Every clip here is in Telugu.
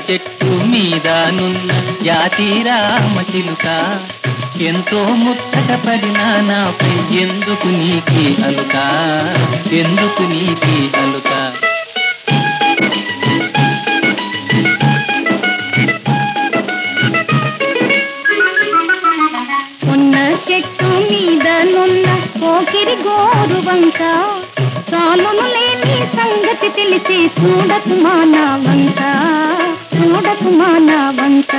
చెట్టు మీదనున్న జాతి రామ చిలుక ఎంతో ముచ్చట పడినా నాపై ఎందుకు నీకి అలుక ఎందుకు నీకి అలుక ఉన్న చెట్టు మీద నున్న పోకిరి గోరు వంక చాలును లేని సంగతి తెలిసి చూడకు మానా వంక చూడకు మానా వంక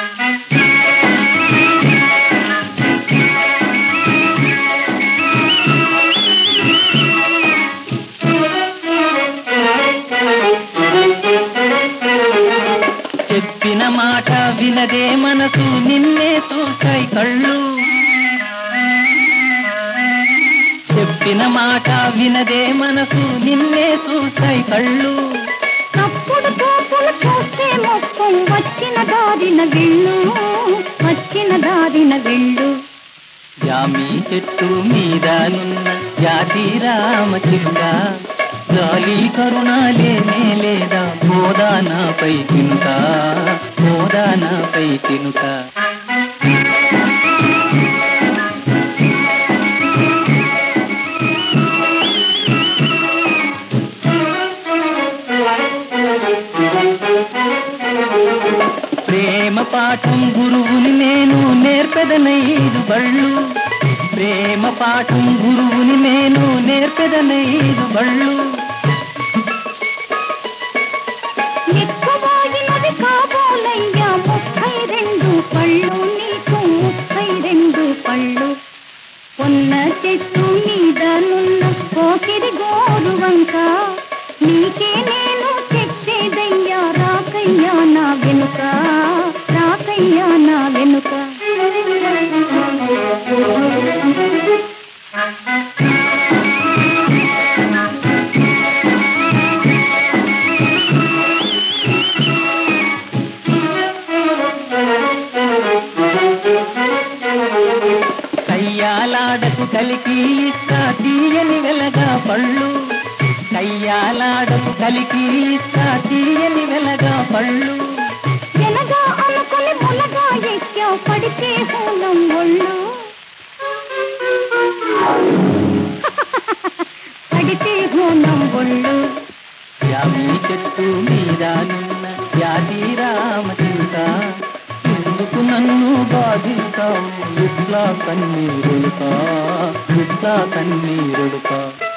చెప్పిన మాట వినదే మనసు నిన్నే చూసాయి కళ్ళు చెప్పిన మాట వినదే మనసు నిన్నే చూసాయి కళ్ళు తప్పుడు తోపులు చూస్తే మొత్తం వచ్చిన దారిన వెళ్ళు వచ్చిన దారిన వెళ్ళు జామి చెట్టు మీదనున్న జాతి రామ చిలుక గాలి కరుణ లేనే లేదా గోదానాపై తినుక గోదానాపై తినుక ప్రేమ పాఠం గురువుని నేను నేర్పెదనైదు బళ్ళు ప్రేమ పాఠం గురువుని నేను నేర్పెదనైదు బళ్ళు ఎక్కువైనది కాబోలయ్యా ముప్పై రెండు పళ్ళు నీకు ముప్పై రెండు పళ్ళు ఉన్న చెట్టు మీద నున్న పోకిరి గోరు వంక నీకే నేను చెప్పేదయ్యా రాకయ్యా నా వెనుక రాకయ్యా నా వెనుక కయ్యాలాడకు కలికి ఇస్తా తీయని వెలగా పళ్ళు కయ్యాలాడకు కలికి ఇస్తా తీయని వెలగా పళ్ళు వెనగా అనుకుని మునగా ఎక్కా పడితే హూలం ఒళ్ళు పడితే హూలం ఒళ్ళు యామి చెట్టు మీదనున్న యాది రామ చిలుక ఎందుకు నన్ను బాధిస్తావు ఇట్లా కన్నీరుడుకా ఇట్లా కన్నీరుడుకా